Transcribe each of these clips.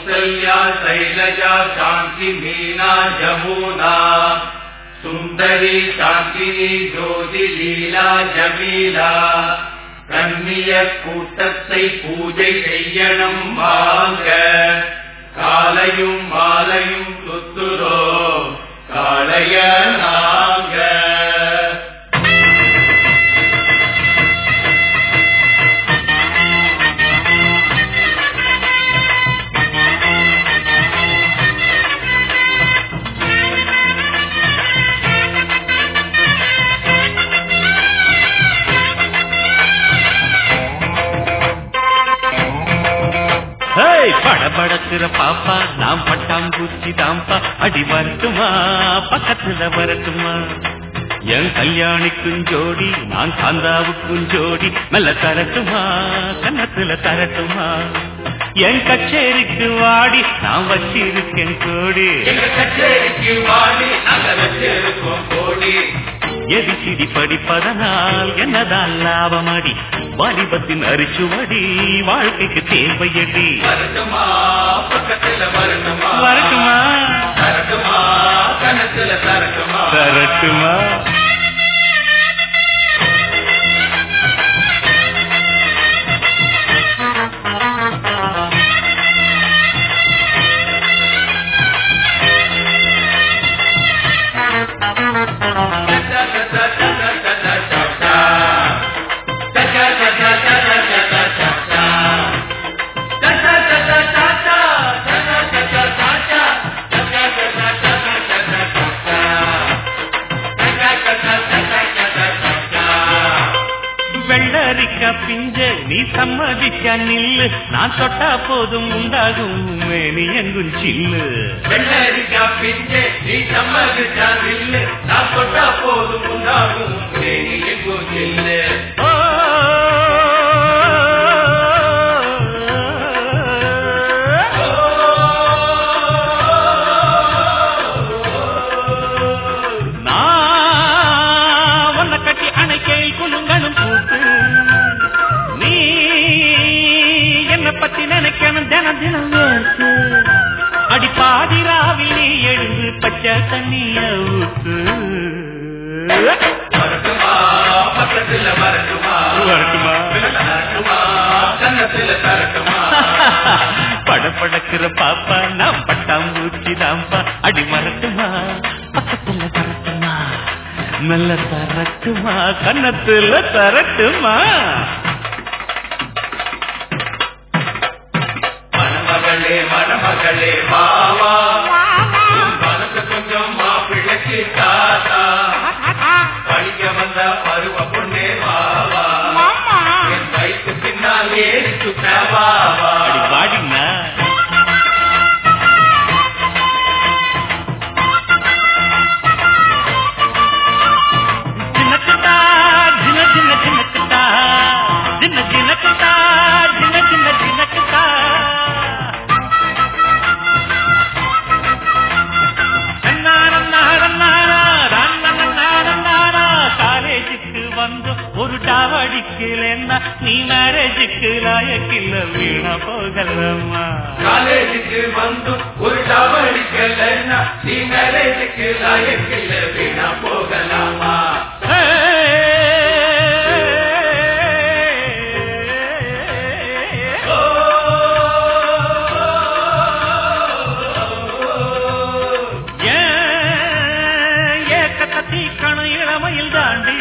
கௌசல்யா சைலஜா சாந்தி மீனா ஜமுனா சுந்தரி சாந்தினி ஜோதி லீலா ஜமீலா கண்ணிய கூட்டத்தை பூஜை செய்யணும் வாங்க காலையும் மாலையும் சுத்துரோ காளைய நாங்க ஹேய் படபடக்கிற பாப்பா நாம் பட்டாம்பூச்சி தாம்பா அடி வரட்டுமா பக்கத்துல வரட்டுமா என் கல்யாணிக்கும் ஜோடி நான் சாந்தாவுக்கும் ஜோடி மெல்ல தரட்டுமா கன்னத்துல தரட்டுமா என் கச்சேரிக்கு வாடி நான் வச்சிருக்கேன் கோடி எங்க கச்சேரிக்கு வாடி நாங்க வச்சிருக்கோம் கோடி எதிச்சிடி படிப்பதனால் என்னதான் லாபமடி வாலிபத்தின் அரிச்சுவடி வாழ்க்கைக்கு தேவையடி வரட்டுமா பக்கத்துல வரட்டுமா வரட்டுமா தரட்டுமா கணத்துல தரட்டுமா தரட்டுமா வெள்ளரிக்க பிஞ்ச நீ சம்மதிக்க நில்லு நான் தொட்டா போதும் உண்டாகும் மேனி எங்கும் சில்லு வெள்ளரிக்கா பிஞ்சே நீ சம்மதிச்சா நில்லு நான் தொட்டா போதும் உண்டாகும் தேனி எங்கோ நில்லு ஓ நான் உன்னை கட்டி அணைக்கையில் குலுங்கணும் பூத்து நீ என்ன பத்தி நினைக்கணும் தினம் தினம் வேர்த்து அடி பாதிராவில் நீ எழுந்து பச்சை தண்ணிய ஊத்து வரட்டுமா பக்கத்துல வரட்டுமா வரட்டுமா தரட்டுமா கன்னத்துல தரட்டுமா படபடக்கிற பாப்பா நான் பட்டாம்பூச்சி தாம்பா அடி மறட்டுமா பக்கத்துல தரட்டுமா நல்ல தரட்டுமா கன்னத்துல தரட்டுமா மணமகளே மணமகளே வாவா உன் மனசு கொஞ்சம் மாப்பிள்ளைக்கு தாத்தா படிக்க வந்த பருவ பொண்ணே வாவா என் வயிற்று பின்னால் ஏறி சுத்த வாவா அடி பாடினா ஜினக்குட்டா, ஜின ஜின ஜினக்குட்டா, ஜின ஜினக்குட்டா, ஜின ஜின ஜினக்குட்டா. நன்னாரன்னாரன்னாரா, ரன்னன்னாரன்னாரா, காலேஜுக்கு வந்து ஒரு டாவடிக்கலன்னா நீ மேரேஜுக்கு லாயக்கில்ல வீணா போகலம்மா காலேஜுக்கு வந்து ஒரு டவடிக்கலன்னா நீ மேரேஜுக்கு லாயக்கில்ல வீணா போகலாமா ஓ, இளமையில் தாண்டி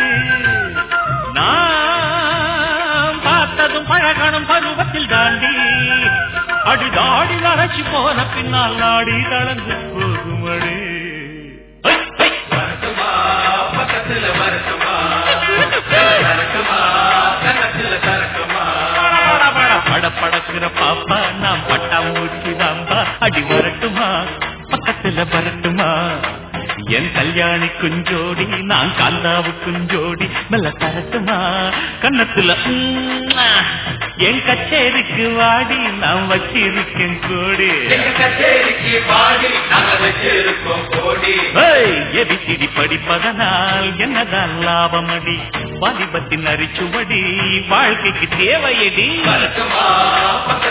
நாம் பார்த்ததும் பழகணும் பருவத்தில் தாண்டி அடி தாடி அரைச்சி போன பின்னால் நாடி தளர்ந்து போகுமடி ஐ, ஐ. வரட்டுமா பக்கத்துல வரட்டுமா தரட்டுமா கன்னத்துல தரட்டுமா பட, பட, பட படக்கிற பாப்பா நாம் பட்டாம்பூச்சி தாம்பா அடி வரட்டுமா பக்கத்துல வரட்டுமா என் கல்யாணி குஞ்சோடி நான் காந்தாவு குஞ்சோடி மெல்ல தரட்டுமா கன்னத்துல உம்மா. என் கச்சேரிக்கு வாடி நான் வச்சிருக்கேன் கோடி எங்க கச்சேரிக்கு பாடி நாங்க வச்சிருக்கோம் கோடி ஏய், எபிசிடி படிப்பதனால் என்னதான் லாபமடி வாலிபத்தின் அரிச்சுவடி வாழ்க்கைக்கு தேவையடி வரட்டுமா பக்கத்துல